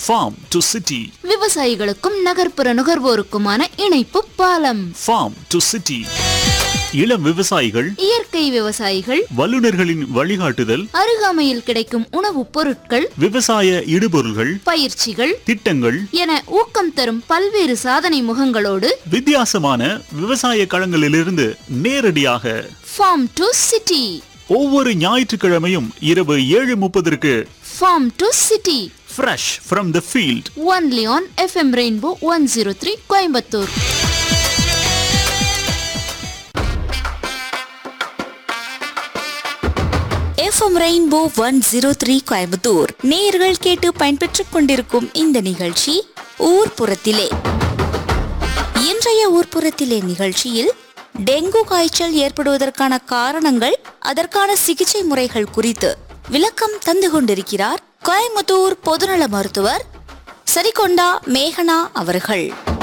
farm to city விவசாயிகளுக்கும் நகர்ப்புற நுகர்வோருக்குமான இணைப்பு பாலம் farm to city இளம் விவசாயிகள் இயற்கை விவசாயிகள் வல்லுநர்களின் வழிகாட்டுதல் அருகாமையில் கிடைக்கும் உணவுப் பொருட்கள் விவசாய இடுபொருள்கள் பயிற்சிகள் திட்டங்கள் என ஊக்கம் தரும் பல்வேறு சாதனை முகங்களோடு வித்தியாசமான விவசாய களங்களிலிருந்து நேரடியாக ஃபார்ம் டு சிட்டி ஒவ்வொரு ஞாயிற்றுக்கிழமையும் இரவு ஏழு முப்பதற்கு farm to city fresh from the field only on FM rainbow one zero three Coimbatore FM rainbow one zero three Coimbatore நேயர்கள் கேட்டு பயன்பெற்றுக் கொண்டிருக்கும் இந்த நிகழ்ச்சி ஊர்ப்புறத்திலே இன்றைய ஊர்ப்புறத்திலே நிகழ்ச்சியில் டெங்கு காய்ச்சல் ஏற்படுவதற்கான காரணங்கள் அதற்கான சிகிச்சை முறைகள் குறித்து விளக்கம் தந்து கொண்டிருக்கிறார் கோயம்புத்தூர் பொதுநல மருத்துவர் சரிகொண்டா மேகனா அவர்கள்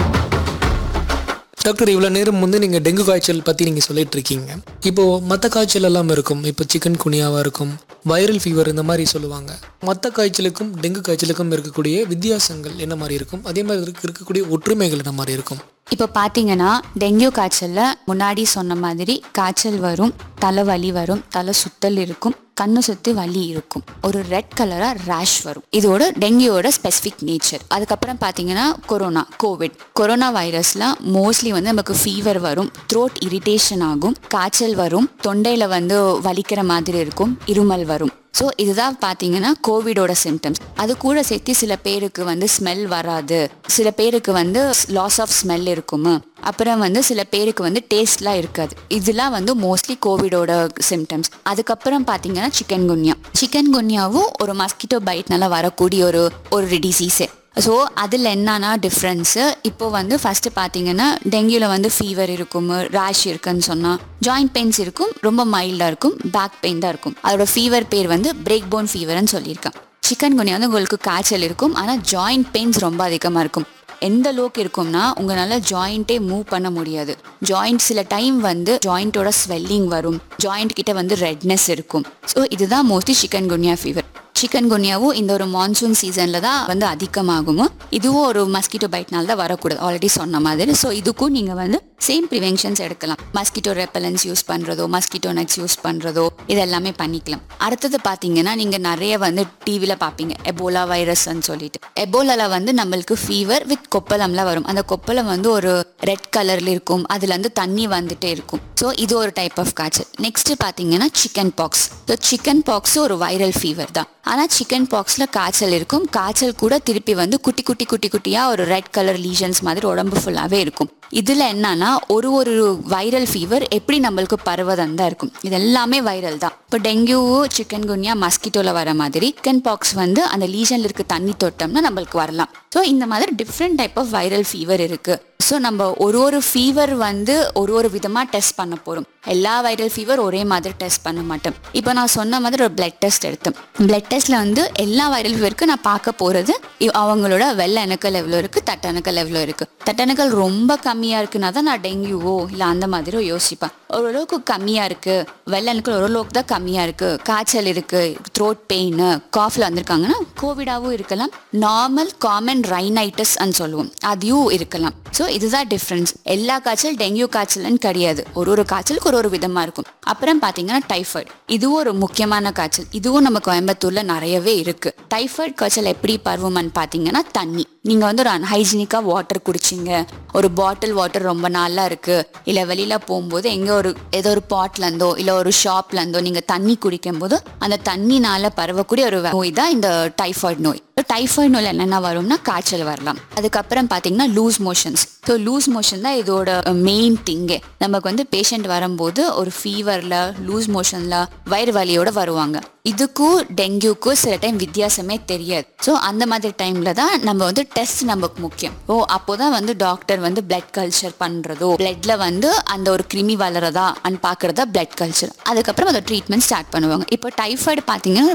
டாக்டர் இவ்வளோ நேரம் வந்து நீங்கள் டெங்கு காய்ச்சல் பற்றி நீங்கள் சொல்லிட்டு இருக்கீங்க இப்போது மற்ற காய்ச்சல் எல்லாம் இருக்கும் இப்போ சிக்கன் குனியாவாக இருக்கும் வைரல் ஃபீவர் இந்த மாதிரி சொல்லுவாங்க மற்ற காய்ச்சலுக்கும் டெங்கு காய்ச்சலுக்கும் இருக்கக்கூடிய வித்தியாசங்கள் என்ன மாதிரி இருக்கும் அதே மாதிரி இருக்க- இருக்கக்கூடிய ஒற்றுமைகள் என்ன மாதிரி இருக்கும் இப்போ பார்த்தீங்கன்னா டெங்கு காய்ச்சலில் முன்னாடி சொன்ன மாதிரி காய்ச்சல் வரும் தலைவலி வரும் தலை சுத்தல் இருக்கும் கண்ணு சுத்தி வலி இருக்கும் ஒரு ரெட் கலரா ரேஷ் வரும் இதோட டெங்கியோட ஸ்பெசிஃபிக் நேச்சர் அதுக்கப்புறம் பார்த்தீங்கன்னா கொரோனா கோவிட் கொரோனா வைரஸ்ல மோஸ்ட்லி வந்து நமக்கு ஃபீவர் வரும் த்ரோட் இரிட்டேஷன் ஆகும் காய்ச்சல் வரும் தொண்டையில வந்து வலிக்கிற மாதிரி இருக்கும் இருமல் வரும் ஸோ இதுதான் பார்த்தீங்கன்னா கோவிடோட சிம்டம்ஸ் அது கூட சேர்த்து சில பேருக்கு வந்து ஸ்மெல் வராது சில பேருக்கு வந்து லாஸ் ஆஃப் ஸ்மெல் இருக்குமு அப்புறம் வந்து சில பேருக்கு வந்து டேஸ்ட்லாம் இருக்காது இதெல்லாம் வந்து மோஸ்ட்லி கோவிடோட சிம்டம்ஸ் அதுக்கப்புறம் பார்த்தீங்கன்னா சிக்கன் குன்யா சிக்கன் குன்யாவும் ஒரு மஸ்கிட்டோ பைட்னால வரக்கூடிய ஒரு ஒரு டிசீஸே ஸோ அதில் என்னன்னா டிஃப்ரென்ஸு இப்போ வந்து ஃபஸ்ட்டு பார்த்தீங்கன்னா டெங்கியில் வந்து ஃபீவர் இருக்கும் ரேஷ் இருக்குன்னு சொன்னால் ஜாயிண்ட் பெயின்ஸ் இருக்கும் ரொம்ப மைல்டாக இருக்கும் பேக் பெயின் தான் இருக்கும் அதோட ஃபீவர் பேர் வந்து பிரேக் போன் ஃபீவர்னு சொல்லியிருக்கான் சிக்கன் குனியா வந்து உங்களுக்கு காய்ச்சல் இருக்கும் ஆனால் ஜாயிண்ட் பெயின்ஸ் ரொம்ப அதிகமாக இருக்கும் எந்த அளவுக்கு இருக்கும்னா உங்களால் ஜாயிண்ட்டே மூவ் பண்ண முடியாது ஜாயிண்ட் சில டைம் வந்து ஜாயிண்ட்டோட ஸ்வெல்லிங் வரும் ஜாயிண்ட் கிட்ட வந்து ரெட்னஸ் இருக்கும் ஸோ இதுதான் மோஸ்ட்லி சிக்கன் குனியா ஃபீவர் சிக்கன் குனியாவும் இந்த ஒரு மான்சூன் சீசன்ல தான் வந்து அதிகமாகும் இதுவும் ஒரு மஸ்கிட்டோ பைட்னால தான் வரக்கூடாது ஆல்ரெடி சொன்ன மாதிரி ஸோ இதுக்கும் நீங்க வந்து சேம் ப்ரிவென்ஷன்ஸ் எடுக்கலாம் மஸ்கிட்டோ ரெப்பலன்ஸ் யூஸ் பண்றதோ மஸ்கிட்டோ நெட்ஸ் யூஸ் பண்றதோ இது எல்லாமே பண்ணிக்கலாம் அடுத்தது பாத்தீங்கன்னா நீங்க நிறைய வந்து டிவில பாப்பீங்க எபோலா வைரஸ்ன்னு சொல்லிட்டு எபோலால வந்து நம்மளுக்கு ஃபீவர் வித் கொப்பளம்லாம் வரும் அந்த கொப்பளம் வந்து ஒரு ரெட் கலர்ல இருக்கும் அதுல இருந்து தண்ணி வந்துட்டே இருக்கும் ஸோ இது ஒரு டைப் ஆஃப் காய்ச்சல் நெக்ஸ்ட் பாத்தீங்கன்னா chickenpox so chickenpox ஒரு வைரல் ஃபீவர் தான் ஆனால் சிக்கன் பாக்ஸில் காய்ச்சல் இருக்கும் காய்ச்சல் கூட திருப்பி வந்து குட்டி குட்டி குட்டி குட்டியாக ஒரு ரெட் கலர் லீஷன்ஸ் மாதிரி உடம்பு ஃபுல்லாகவே இருக்கும் இதில் என்னன்னா ஒரு ஒரு வைரல் ஃபீவர் எப்படி நம்மளுக்கு பரவதம் தான் இருக்கும் இது எல்லாமே வைரல் தான் இப்போ டெங்கு சிக்கன் குன்யா மஸ்கிட்டோவில் வர மாதிரி சிக்கன் பாக்ஸ் வந்து அந்த லீஷனில் இருக்க தண்ணி தொட்டோம்னா நம்மளுக்கு வரலாம் ஸோ இந்த மாதிரி different type of viral fever இருக்குது ஸோ நம்ம ஒரு ஒரு ஃபீவர் வந்து ஒரு ஒரு விதமாக டெஸ்ட் பண்ண போகிறோம் எல்லா வைரல் ஃபீவர் ஒரே மாதிரி டெஸ்ட் பண்ண மாட்டோம் இப்போ நான் சொன்ன மாதிரி ஒரு பிளட் டெஸ்ட் எடுத்தேன் பிளட் டெஸ்ட்டில் வந்து எல்லா வைரல் ஃபீவருக்கு நான் பார்க்க போகிறது அவங்களோட வெள்ளை அணுக்கள் எவ்வளோ இருக்குது தட்டணுக்கள் எவ்வளோ இருக்குது தட்டணுக்கள் ரொம்ப கம்மியாக இருக்குன்னா தான் நான் டெங்கியூவோ இல்லை அந்த மாதிரியோ யோசிப்பேன் ஓரளவுக்கு கம்மியாக இருக்குது வெள்ளை அணுக்கள் ஓரளவுக்கு தான் கம்மியாக இருக்குது காய்ச்சல் இருக்குது த்ரோட் பெயின் காஃபில் வந்திருக்காங்கன்னா கோவிடாவும் இருக்கலாம் நார்மல் காமன் ரைனைட்டிஸ் சொல்லுவோம் அதையும் இருக்கலாம் ஸோ இதுதான் டிஃப்ரென்ஸ் எல்லா காய்ச்சல் டெங்கு காய்ச்சல்னு கிடையாது ஒரு ஒரு காய்ச்சலுக்கு ஒரு ஒரு விதமாக இருக்கும் அப்புறம் பார்த்தீங்கன்னா டைஃபாய்டு இதுவும் ஒரு முக்கியமான காய்ச்சல் இதுவும் நம்ம கோயம்புத்தூரில் நிறையவே இருக்கு டைஃபாய்டு காய்ச்சல் எப்படி பருவமான்னு பார்த்தீங்கன்னா தண்ணி நீங்கள் வந்து ஒரு அன்ஹைஜீனிக்காக வாட்டர் குடிச்சிங்க ஒரு பாட்டில் வாட்டர் ரொம்ப நாளா இருக்கு இல்லை வெளியில போகும்போது எங்க ஒரு ஏதோ ஒரு பாட்ல இருந்தோ இல்லை ஒரு ஷாப்ல இருந்தோ நீங்க தண்ணி குடிக்கும் போது அந்த தண்ணினால பரவக்கூடிய ஒரு நோய் தான் இந்த டைஃபாய்டு நோய் டைஃபாய்டு நோயில் என்னென்ன வரும்னா காய்ச்சல் வரலாம் அதுக்கப்புறம் பார்த்தீங்கன்னா loose motions so loose motion தான் இதோட மெயின் திங்கே நமக்கு வந்து பேஷண்ட் வரும்போது ஒரு ஃபீவரில் லூஸ் மோஷனில் வயிறு வலியோட வருவாங்க இதுக்கும் டெங்குக்கும் சில டைம் வித்தியாசமே தெரியாது ஸோ அந்த மாதிரி டைம்ல தான் நம்ம வந்து டெஸ்ட் நமக்கு முக்கியம் ஓ அப்போதான் வந்து டாக்டர் வந்து பிளட் கல்ச்சர் பண்றதோ பிளட்ல வந்து அந்த ஒரு கிருமி வளரதா அண்ட் பார்க்கறதா பிளட் கல்ச்சர் அதுக்கப்புறம் அதை ட்ரீட்மெண்ட் ஸ்டார்ட் பண்ணுவாங்க இப்போ டைஃபாய்டு பார்த்தீங்கன்னா